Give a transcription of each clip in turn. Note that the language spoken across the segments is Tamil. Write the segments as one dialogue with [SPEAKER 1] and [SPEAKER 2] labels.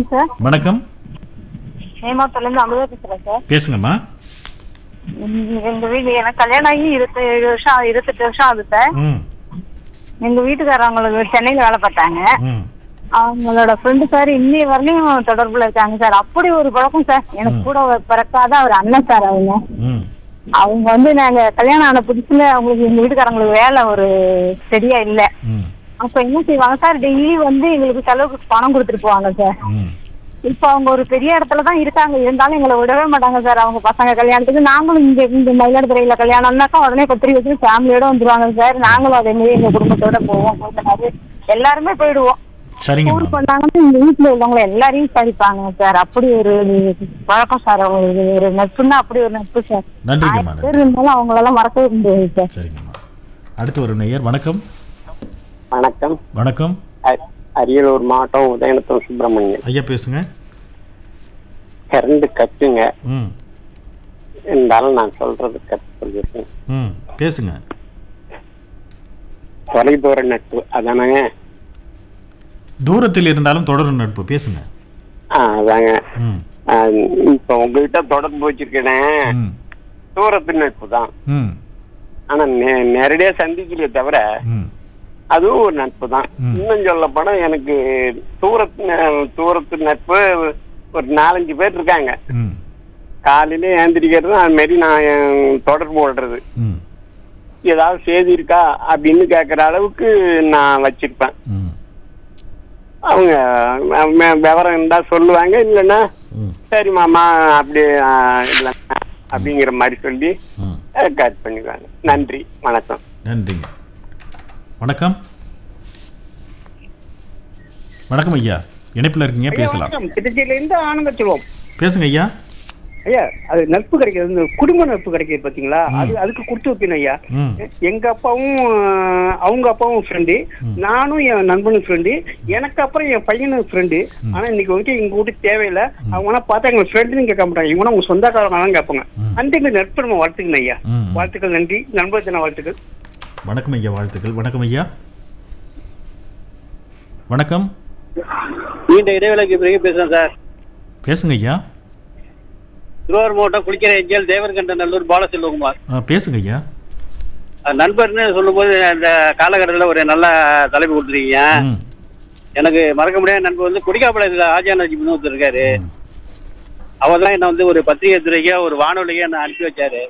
[SPEAKER 1] வணக்கம் சார்
[SPEAKER 2] வணக்கம்
[SPEAKER 1] நேமாத்தூர்லேருந்து அமுதா பேசுகிறேன் சார்
[SPEAKER 2] பேசுங்கம்மா
[SPEAKER 1] ம், எங்க வீடு எனக்கு கல்யாணம் ஆகி இருபத்தேழு வருஷம் இருபத்தெட்டு வருஷம் ஆகுது சார்
[SPEAKER 2] ம்
[SPEAKER 1] எங்க வீட்டுக்காரவங்களுக்கு சென்னையில வேலை பார்த்தாங்க
[SPEAKER 2] ம்
[SPEAKER 1] அவங்களோட ஃப்ரெண்டு சார் இன்னைய வரலையும் தொடர்புல இருக்காங்க சார் அப்படி ஒரு பழக்கம் சார் எனக்கு கூட ஒரு பிறக்காத அவர் அண்ணன் சார் அவங்க
[SPEAKER 2] ம்
[SPEAKER 1] அவங்க வந்து நாங்க கல்யாணம் ஆன புதுசுல அவங்களுக்கு எங்க வீட்டுக்காரங்களுக்கு வேலை ஒரு சரியா இல்ல
[SPEAKER 2] ம்
[SPEAKER 1] அப்ப என்ன செய்வாங்க சார் டெய்லி வந்து எங்களுக்கு செலவுக்கு பணம் கொடுத்துட்டு போவாங்க சார்
[SPEAKER 2] ம்
[SPEAKER 1] இப்ப அவங்க ஒரு பெரிய இடத்துல தான் இருக்காங்க இருந்தாலும் எங்களை விடவே மாட்டாங்க சார் அவங்க பசங்க கல்யாணத்துக்கு நாங்களும் இங்க இந்த மயிலாடுதுறையில கல்யாணம்னாக்கா உடனே பத்திரிக்கை வச்சு ஃபேமிலியோட வந்துருவாங்க சார் நாங்களும் அதே மாதிரி எங்க குடும்பத்தோட போவோம் கூட்டனாரு எல்லாருமே போயிடுவோம்
[SPEAKER 2] சரிங்கம்மா
[SPEAKER 1] ஊருக்கு வந்தாங்கன்னா எங்க வீட்டுல உள்ளவங்க எல்லாரையும் விசாரிப்பாங்க சார் அப்படி ஒரு பழக்கம் சார் அவங்களுக்கு ஒரு நட்புன்னா அப்படி ஒரு நட்பு சார்
[SPEAKER 2] நன்றிங்கம்மா
[SPEAKER 1] ஆயிரம் பேர் இருந்தாலும் அவங்களெல்லாம் மறக்கவே முடியாது சார்
[SPEAKER 2] சரிங்கம்மா அடுத்து ஒரு நேயர் வணக்கம்
[SPEAKER 3] வணக்கம்
[SPEAKER 2] வணக்கம்
[SPEAKER 3] அ- அரியலூர் மாவட்டம் உதயநத்தம் சுப்பிரமணியன்
[SPEAKER 2] ஐயா பேசுங்க
[SPEAKER 3] கரண்ட் கட்டுங்க
[SPEAKER 2] ம்
[SPEAKER 3] இருந்தாலும் நான் சொல்றது கட்டு சொல்லியிருக்கேன்
[SPEAKER 2] ம் பேசுங்க
[SPEAKER 3] தொலைதூர நட்பு அதானங்க
[SPEAKER 2] தூரத்தில் இருந்தாலும் தொடரும் நட்பு பேசுங்க
[SPEAKER 3] ஆ, அதாங்க
[SPEAKER 2] ம்
[SPEAKER 3] ஆ, இப்ப உங்ககிட்ட தொடர்பு வச்சிருக்கேனே
[SPEAKER 2] ம்
[SPEAKER 3] தூரத்து நட்பு தான்
[SPEAKER 2] ம்
[SPEAKER 3] ஆனா நே- நேரடியா சந்திக்கலையே தவிர
[SPEAKER 2] ம்
[SPEAKER 3] அதுவும் ஒரு நட்பு தான்
[SPEAKER 2] ம்.
[SPEAKER 3] இன்னும் சொல்ல போனா எனக்கு தூரத்து ந- தூரத்து நட்பு ஒரு நாலஞ்சு பேர் இருக்காங்க
[SPEAKER 2] ம்
[SPEAKER 3] காலையில ஏந்திரிக்கிறது அது மாதிரி நான் என் தொடர்பு கொள்றது
[SPEAKER 2] ம்
[SPEAKER 3] ஏதாவது செய்தி இருக்கா அப்படின்னு கேட்குற அளவுக்கு நான் வச்சிருப்பேன்
[SPEAKER 2] ம்
[SPEAKER 3] அவங்க வ- வ- விவரம் இருந்தா சொல்லுவாங்க இல்லைன்னா
[SPEAKER 2] ம்
[SPEAKER 3] சரி மாமா அப்படி ஆ, இல்லைன்னா அப்படிங்கிற மாதிரி சொல்லி
[SPEAKER 2] ம்
[SPEAKER 3] கட் பண்ணிக்குவாங்க நன்றி வணக்கம்
[SPEAKER 2] நன்றிங்க வணக்கம் வணக்கம் ஐயா இணைப்பில் இருக்கீங்க பேசலாம்
[SPEAKER 4] திருச்சியில இருந்து ஆனந்த செல்வம்
[SPEAKER 2] பேசுங்க ஐயா
[SPEAKER 4] ஐயா அது நட்பு கிடைக்கிறது இந்த குடும்ப நட்பு கிடைக்கிறது பாத்தீங்களா
[SPEAKER 2] ம்.
[SPEAKER 4] அது அதுக்கு கொடுத்து வைக்கணும் ஐயா
[SPEAKER 2] ம்
[SPEAKER 4] எங்க அப்பாவும் அஹ், அவங்க அப்பாவும் ஃப்ரெண்டு நானும் என் நண்பனும் ஃப்ரெண்டு எனக்கு அப்புறம் என் பையனும் ஃப்ரெண்டு ஆனா இன்னைக்கு வந்து எங்க வீட்டுக்கு தேவையில்லை அவங்க பார்த்தா எங்க ஃப்ரெண்டுன்னு கேட்க மாட்டாங்க இவங்க உங்க சொந்தக்காரங்க தான் கேட்பாங்க
[SPEAKER 2] ம்.
[SPEAKER 4] அந்த இந்த நட்பு நம்ம வளர்த்துக்கணும் ஐயா
[SPEAKER 2] ம்.
[SPEAKER 4] வாழ்த்துக்கள் நன்றி நண்பர் தின வாழ்த்துக்கள்
[SPEAKER 2] வணக்கம் ஐயா வாழ்த்துக்கள் வணக்கம் ஐயா வணக்கம்
[SPEAKER 5] நீண்ட இடைவேளைக்கு பிறகு பேசுறேன் சார்
[SPEAKER 2] பேசுங்க ஐயா
[SPEAKER 5] திருவாரூர் மாவட்டம் குளிக்கிற எங்கேல் தேவர்கண்ட நல்லூர் பாலசெல்வகுமார்
[SPEAKER 2] ஆ, பேசுங்க ஐயா
[SPEAKER 5] அஹ் நண்பர்னு சொல்லும்போது அந்த காலகட்டத்தில் ஒரு நல்ல தலைப்பு கொடுத்துருக்கீங்க
[SPEAKER 2] ம்
[SPEAKER 5] எனக்கு மறக்க முடியாத நண்பர் வந்து குடிக்காப்பாளையத்தில் ஆஜா நஜிப்னு ஒருத்தர் இருக்காரு அவர் தான் என்ன வந்து ஒரு பத்திரிகை துறைக்கா ஒரு வானொலிக்கா என்ன அனுப்பி வச்சாரு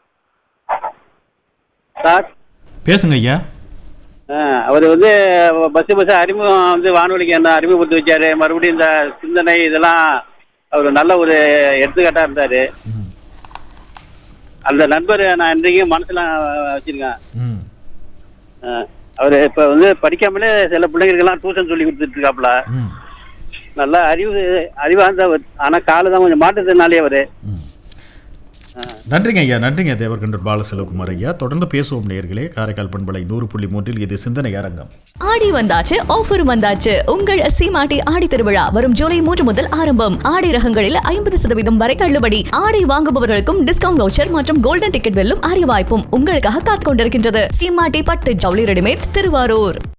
[SPEAKER 5] சார்
[SPEAKER 2] பேசுங்க ஐயா
[SPEAKER 5] அவர் வந்து பஸ் பஸ் அறிமுகம் வந்து வானொலிக்கு என்ன அறிமுகப்படுத்தி வச்சாரு மறுபடியும் இந்த சிந்தனை இதெல்லாம் அவர் நல்ல ஒரு எடுத்துக்காட்டா இருந்தாரு
[SPEAKER 2] ம்
[SPEAKER 5] அந்த நண்பர் நான் இன்றைக்கும் மனசுல வச்சிருக்கேன்
[SPEAKER 2] ம்
[SPEAKER 5] அவர் இப்ப வந்து படிக்காமலே சில பிள்ளைங்களுக்கெல்லாம் டியூஷன் சொல்லி கொடுத்துட்டு இருக்காப்புல
[SPEAKER 2] ம்
[SPEAKER 5] நல்ல அறிவு அறிவார்ந்தவர் ஆனா காலு தான் கொஞ்சம் மாற்றத்தினாலே அவரு
[SPEAKER 2] ம். நன்றிங்க ஐயா நன்றிங்க தேவர்கண்டர் பாலசெல்வகுமார் ஐயா தொடர்ந்து பேசுவோம் நேயர்களே காரைக்கால் பண்பலை நூறு புள்ளி மூன்றில் இது சிந்தனை அரங்கம்
[SPEAKER 6] ஆடி வந்தாச்சு ஆஃபர் வந்தாச்சு உங்கள் சீமாட்டி ஆடி திருவிழா வரும் ஜூலை மூன்று முதல் ஆரம்பம் ஆடை ரகங்களில் ஐம்பது சதவீதம் வரை தள்ளுபடி ஆடை வாங்குபவர்களுக்கும் டிஸ்கவுண்ட் வவுச்சர் மற்றும் கோல்டன் டிக்கெட் வெல்லும் அரிய வாய்ப்பும் உங்களுக்காக காத்துக் கொண்டிருக்கின்றது சீமாட்டி பட்டு ஜவுளி ரெடிமேட்ஸ் திருவாரூர்